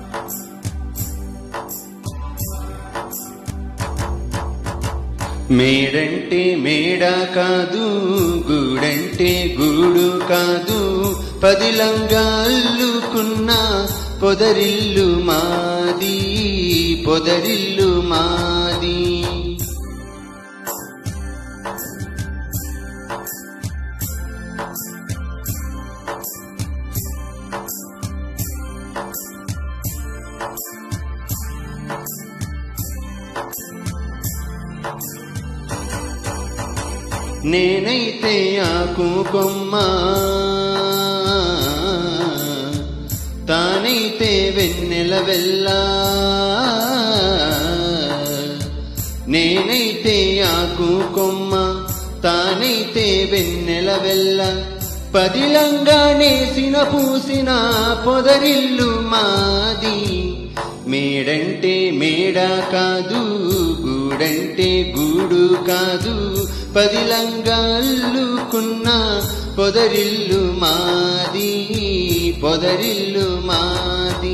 మేడంటే మేడ కాదు గూడంటే గూడు కాదు పదిలంగా అల్లుకున్న పొదరిల్లు మాది పొదరిల్లు మాది నేనైతే ఆకు కొమ్మ తానైతే వెన్నెల వెళ్ళా నేనైతే ఆకు కొమ్మ తానైతే వెన్నెల వెళ్ళ పదిలంగా నేసిన పూసిన పొదరిల్లు మాది మేడంటే మేడ కాదు గూడంటే గూడు కాదు పదిలంగా అల్లుకున్న పొదరిల్లు మాది పొదరిల్లు మాది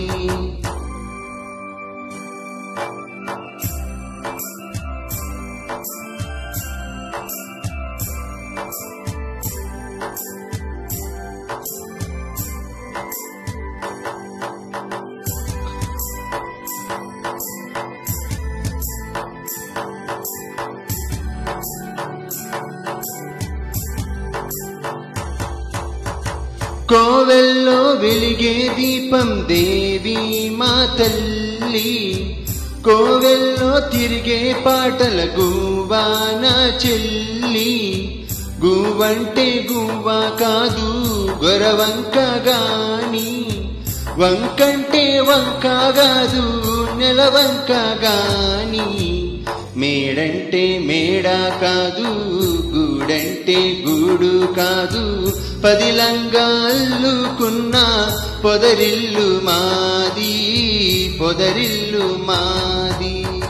కోవెల్లో వెలిగే దీపం దేవి మా తల్లి కోవెల్లో తిరిగే పాటల గువ్వాన చెల్లి గువ్వంటే గువ్వ కాదు గొరవంక గాని వంకంటే వంక కాదు నెలవంక గాని మేడంటే మేడ కాదు గూడంటే గూడు కాదు పదిలంగా అల్లుకున్న పొదరిల్లు మాది పొదరిల్లు మాది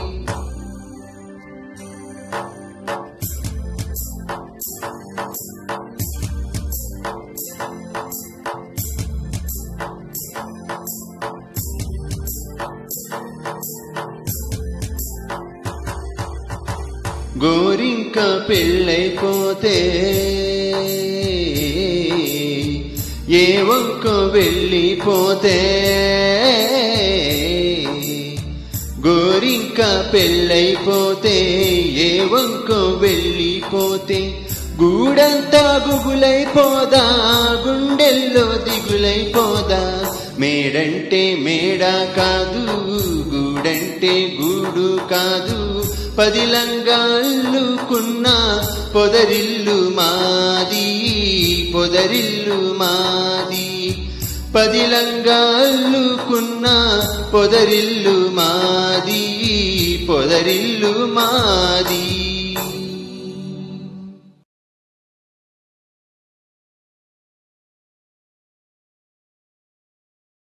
గోరింక పెళ్ళైపోతే ఏ వంక వెళ్ళిపోతే గోరింక పెళ్ళైపోతే ఏ వంక వెళ్ళిపోతే గూడంతా గుగులైపోదా గుండెల్లో దిగులైపోదా మేడంటే మేడ కాదు గూడంటే గూడు కాదు పదిలంగా అల్లుకున్న పొదరిల్లు మాది పొదరిల్లు మాది పదిలంగా అల్లుకున్న పొదరిల్లు మాది పొదరిల్లు మాది